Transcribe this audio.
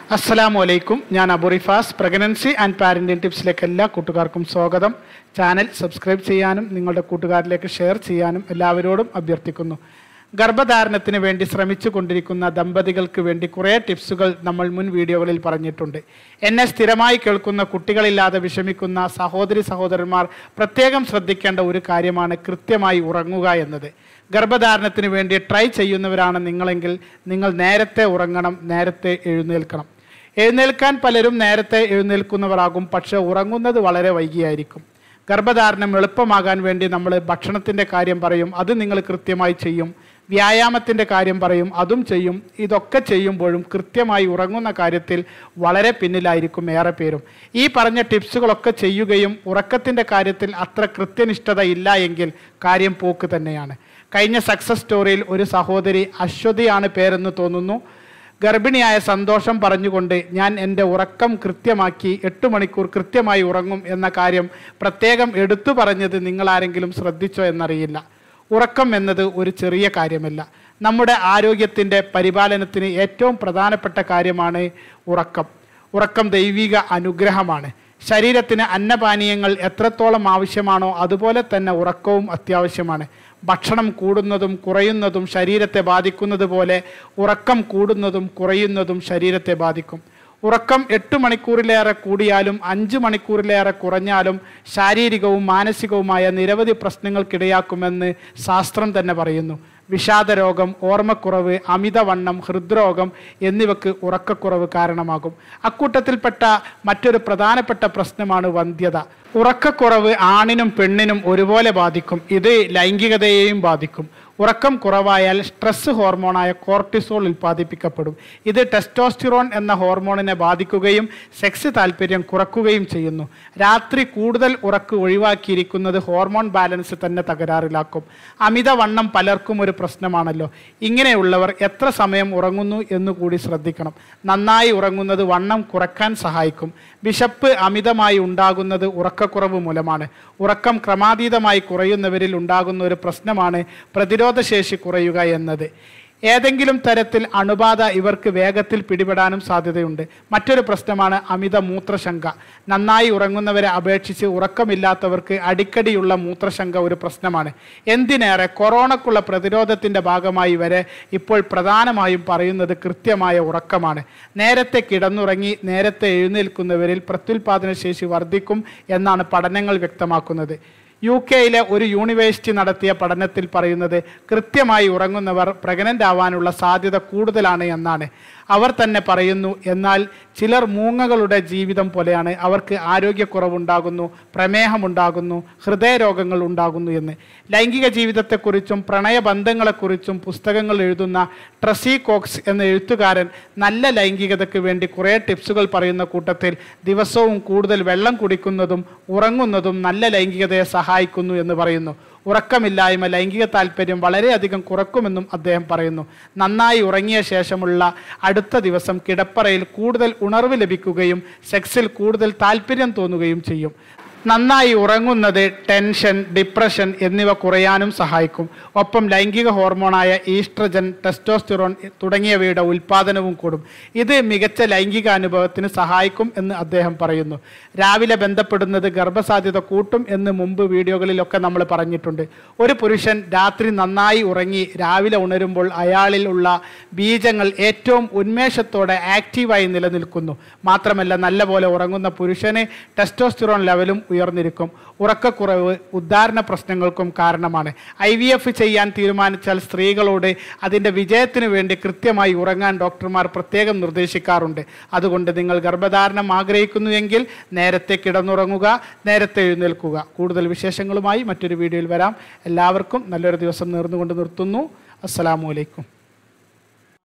അസ്സലാമു അലൈക്കും ഞാൻ അബുറിഫാസ് പ്രഗ്നൻസി ആൻഡ് പാരന്റിംഗ് ടിപ്സിലേക്ക് എല്ലാ കൂട്ടുകാർക്കും സ്വാഗതം ചാനൽ സബ്സ്ക്രൈബ് ചെയ്യാനും നിങ്ങളുടെ കൂട്ടുകാരിലേക്ക് ഷെയർ ചെയ്യാനും എല്ലാവരോടും അഭ്യർത്ഥിക്കുന്നു ഗർഭധാരണത്തിന് വേണ്ടി ശ്രമിച്ചു കൊണ്ടിരിക്കുന്ന ദമ്പതികൾക്ക് വേണ്ടി കുറേ ടിപ്സുകൾ നമ്മൾ മുൻ വീഡിയോകളിൽ പറഞ്ഞിട്ടുണ്ട് എന്നെ സ്ഥിരമായി കേൾക്കുന്ന കുട്ടികളില്ലാതെ വിഷമിക്കുന്ന സഹോദരി സഹോദരന്മാർ പ്രത്യേകം ശ്രദ്ധിക്കേണ്ട ഒരു കാര്യമാണ് കൃത്യമായി ഉറങ്ങുക എന്നത് ഗർഭധാരണത്തിന് വേണ്ടി ട്രൈ ചെയ്യുന്നവരാണ് നിങ്ങളെങ്കിൽ നിങ്ങൾ നേരത്തെ ഉറങ്ങണം നേരത്തെ എഴുന്നേൽക്കണം എഴുന്നേൽക്കാൻ പലരും നേരത്തെ എഴുന്നേൽക്കുന്നവരാകും പക്ഷെ ഉറങ്ങുന്നത് വളരെ വൈകിയായിരിക്കും ഗർഭധാരണം എളുപ്പമാകാൻ വേണ്ടി നമ്മൾ ഭക്ഷണത്തിൻ്റെ കാര്യം പറയും അത് നിങ്ങൾ കൃത്യമായി ചെയ്യും വ്യായാമത്തിൻ്റെ കാര്യം പറയും അതും ചെയ്യും ഇതൊക്കെ ചെയ്യുമ്പോഴും കൃത്യമായി ഉറങ്ങുന്ന കാര്യത്തിൽ വളരെ പിന്നിലായിരിക്കും ഏറെ പേരും ഈ പറഞ്ഞ ടിപ്സുകളൊക്കെ ചെയ്യുകയും ഉറക്കത്തിൻ്റെ കാര്യത്തിൽ അത്ര കൃത്യനിഷ്ഠത ഇല്ല എങ്കിൽ കാര്യം പോക്ക് തന്നെയാണ് കഴിഞ്ഞ സക്സസ് സ്റ്റോറിയിൽ ഒരു സഹോദരി അശ്വതിയാണ് പേരെന്ന് തോന്നുന്നു ഗർഭിണിയായ സന്തോഷം പറഞ്ഞുകൊണ്ട് ഞാൻ എൻ്റെ ഉറക്കം കൃത്യമാക്കി എട്ട് മണിക്കൂർ കൃത്യമായി ഉറങ്ങും എന്ന കാര്യം പ്രത്യേകം എടുത്തു പറഞ്ഞത് നിങ്ങളാരെങ്കിലും ശ്രദ്ധിച്ചോ എന്നറിയില്ല ഉറക്കം എന്നത് ഒരു ചെറിയ കാര്യമല്ല നമ്മുടെ ആരോഗ്യത്തിൻ്റെ പരിപാലനത്തിന് ഏറ്റവും പ്രധാനപ്പെട്ട കാര്യമാണ് ഉറക്കം ഉറക്കം ദൈവിക അനുഗ്രഹമാണ് ശരീരത്തിന് അന്നപാനീയങ്ങൾ എത്രത്തോളം ആവശ്യമാണോ അതുപോലെ തന്നെ ഉറക്കവും അത്യാവശ്യമാണ് ഭക്ഷണം കൂടുന്നതും കുറയുന്നതും ശരീരത്തെ ബാധിക്കുന്നത് പോലെ ഉറക്കം കൂടുന്നതും കുറയുന്നതും ശരീരത്തെ ബാധിക്കും ഉറക്കം എട്ട് മണിക്കൂറിലേറെ കൂടിയാലും അഞ്ച് മണിക്കൂറിലേറെ കുറഞ്ഞാലും ശാരീരികവും മാനസികവുമായ നിരവധി പ്രശ്നങ്ങൾക്കിടയാക്കുമെന്ന് ശാസ്ത്രം തന്നെ പറയുന്നു വിഷാദരോഗം ഓർമ്മക്കുറവ് അമിതവണ്ണം ഹൃദ്രോഗം എന്നിവക്ക് ഉറക്കക്കുറവ് കാരണമാകും അക്കൂട്ടത്തിൽപ്പെട്ട മറ്റൊരു പ്രധാനപ്പെട്ട പ്രശ്നമാണ് വന്ധ്യത ഉറക്കക്കുറവ് ആണിനും പെണ്ണിനും ഒരുപോലെ ബാധിക്കും ഇത് ലൈംഗികതയെയും ബാധിക്കും ഉറക്കം കുറവായാൽ സ്ട്രെസ് ഹോർമോണായ കോർട്ടിസോൾ ഉൽപ്പാദിപ്പിക്കപ്പെടും ഇത് ടെസ്റ്റോസ്റ്റിറോൺ എന്ന ഹോർമോണിനെ ബാധിക്കുകയും സെക്സ് താല്പര്യം കുറക്കുകയും ചെയ്യുന്നു രാത്രി കൂടുതൽ ഉറക്ക് ഒഴിവാക്കിയിരിക്കുന്നത് ഹോർമോൺ ബാലൻസ് തന്നെ തകരാറിലാക്കും അമിതവണ്ണം പലർക്കും ഒരു പ്രശ്നമാണല്ലോ ഇങ്ങനെയുള്ളവർ എത്ര സമയം ഉറങ്ങുന്നു എന്ന് കൂടി ശ്രദ്ധിക്കണം നന്നായി ഉറങ്ങുന്നത് വണ്ണം കുറയ്ക്കാൻ സഹായിക്കും വിശപ്പ് അമിതമായി ഉണ്ടാകുന്നത് ഉറക്കക്കുറവ് മൂലമാണ് ഉറക്കം ക്രമാതീതമായി കുറയുന്നവരിൽ ഉണ്ടാകുന്ന ഒരു പ്രശ്നമാണ് പ്രതിരോധശേഷി കുറയുക എന്നത് ഏതെങ്കിലും തരത്തിൽ അണുബാധ ഇവർക്ക് വേഗത്തിൽ പിടിപെടാനും സാധ്യതയുണ്ട് മറ്റൊരു പ്രശ്നമാണ് അമിത മൂത്രശങ്ക നന്നായി ഉറങ്ങുന്നവരെ അപേക്ഷിച്ച് ഉറക്കമില്ലാത്തവർക്ക് അടിക്കടിയുള്ള മൂത്രശങ്ക ഒരു പ്രശ്നമാണ് എന്തിനേറെ കൊറോണക്കുള്ള പ്രതിരോധത്തിൻ്റെ ഭാഗമായി വരെ ഇപ്പോൾ പ്രധാനമായും പറയുന്നത് കൃത്യമായ ഉറക്കമാണ് നേരത്തെ കിടന്നുറങ്ങി നേരത്തെ എഴുന്നേൽക്കുന്നവരിൽ പ്രത്യുൽപാദന ശേഷി വർദ്ധിക്കും എന്നാണ് പഠനങ്ങൾ വ്യക്തമാക്കുന്നത് യു കെയിലെ ഒരു യൂണിവേഴ്സിറ്റി നടത്തിയ പഠനത്തിൽ പറയുന്നത് കൃത്യമായി ഉറങ്ങുന്നവർ പ്രഗ്നൻ്റ് ആവാനുള്ള സാധ്യത കൂടുതലാണ് എന്നാണ് അവർ തന്നെ പറയുന്നു എന്നാൽ ചിലർ മൂങ്ങകളുടെ ജീവിതം പോലെയാണ് അവർക്ക് ആരോഗ്യക്കുറവുണ്ടാകുന്നു പ്രമേഹമുണ്ടാകുന്നു ഹൃദയരോഗങ്ങൾ ഉണ്ടാകുന്നു എന്ന് ലൈംഗിക ജീവിതത്തെക്കുറിച്ചും പ്രണയബന്ധങ്ങളെക്കുറിച്ചും പുസ്തകങ്ങൾ എഴുതുന്ന ട്രസി കോക്സ് എന്ന എഴുത്തുകാരൻ നല്ല ലൈംഗികതയ്ക്ക് വേണ്ടി കുറേ ടിപ്സുകൾ പറയുന്ന കൂട്ടത്തിൽ ദിവസവും കൂടുതൽ വെള്ളം കുടിക്കുന്നതും ഉറങ്ങുന്നതും നല്ല ലൈംഗികതയെ സഹായിക്കുന്നു എന്ന് പറയുന്നു ഉറക്കമില്ലായ്മ ലൈംഗിക താല്പര്യം വളരെയധികം കുറക്കുമെന്നും അദ്ദേഹം പറയുന്നു നന്നായി ഉറങ്ങിയ ശേഷമുള്ള അടുത്ത ദിവസം കിടപ്പറയിൽ കൂടുതൽ ഉണർവ് ലഭിക്കുകയും സെക്സിൽ കൂടുതൽ താല്പര്യം തോന്നുകയും ചെയ്യും നന്നായി ഉറങ്ങുന്നത് ടെൻഷൻ ഡിപ്രഷൻ എന്നിവ കുറയാനും സഹായിക്കും ഒപ്പം ലൈംഗിക ഹോർമോണായ ഈസ്ട്രജൻ ടെസ്റ്റോസ്റ്റിറോൺ തുടങ്ങിയവയുടെ ഉൽപ്പാദനവും കൂടും ഇത് മികച്ച ലൈംഗിക അനുഭവത്തിന് സഹായിക്കും എന്ന് അദ്ദേഹം പറയുന്നു രാവിലെ ബന്ധപ്പെടുന്നത് ഗർഭസാധ്യത കൂട്ടും എന്ന് മുമ്പ് വീഡിയോകളിലൊക്കെ നമ്മൾ പറഞ്ഞിട്ടുണ്ട് ഒരു പുരുഷൻ രാത്രി നന്നായി ഉറങ്ങി രാവിലെ ഉണരുമ്പോൾ അയാളിൽ ഉള്ള ബീജങ്ങൾ ഏറ്റവും ഉന്മേഷത്തോടെ ആക്റ്റീവായി നിലനിൽക്കുന്നു മാത്രമല്ല നല്ലപോലെ ഉറങ്ങുന്ന പുരുഷന് ടെസ്റ്റോസ്റ്റിറോൺ ലെവലും ഉയർന്നിരിക്കും ഉറക്കക്കുറവ് ഉദ്ധാരണ പ്രശ്നങ്ങൾക്കും കാരണമാണ് ഐ വി എഫ് ചെയ്യാൻ തീരുമാനിച്ചാൽ സ്ത്രീകളോട് അതിൻ്റെ വിജയത്തിന് വേണ്ടി കൃത്യമായി ഉറങ്ങാൻ ഡോക്ടർമാർ പ്രത്യേകം നിർദ്ദേശിക്കാറുണ്ട് അതുകൊണ്ട് നിങ്ങൾ ഗർഭധാരണം ആഗ്രഹിക്കുന്നുവെങ്കിൽ നേരത്തെ കിടന്നുറങ്ങുക നേരത്തെ എഴുന്നേൽക്കുക കൂടുതൽ വിശേഷങ്ങളുമായി മറ്റൊരു വീഡിയോയിൽ വരാം എല്ലാവർക്കും നല്ലൊരു ദിവസം നേർന്നുകൊണ്ട് നിർത്തുന്നു അസ്സലാമു അലൈക്കും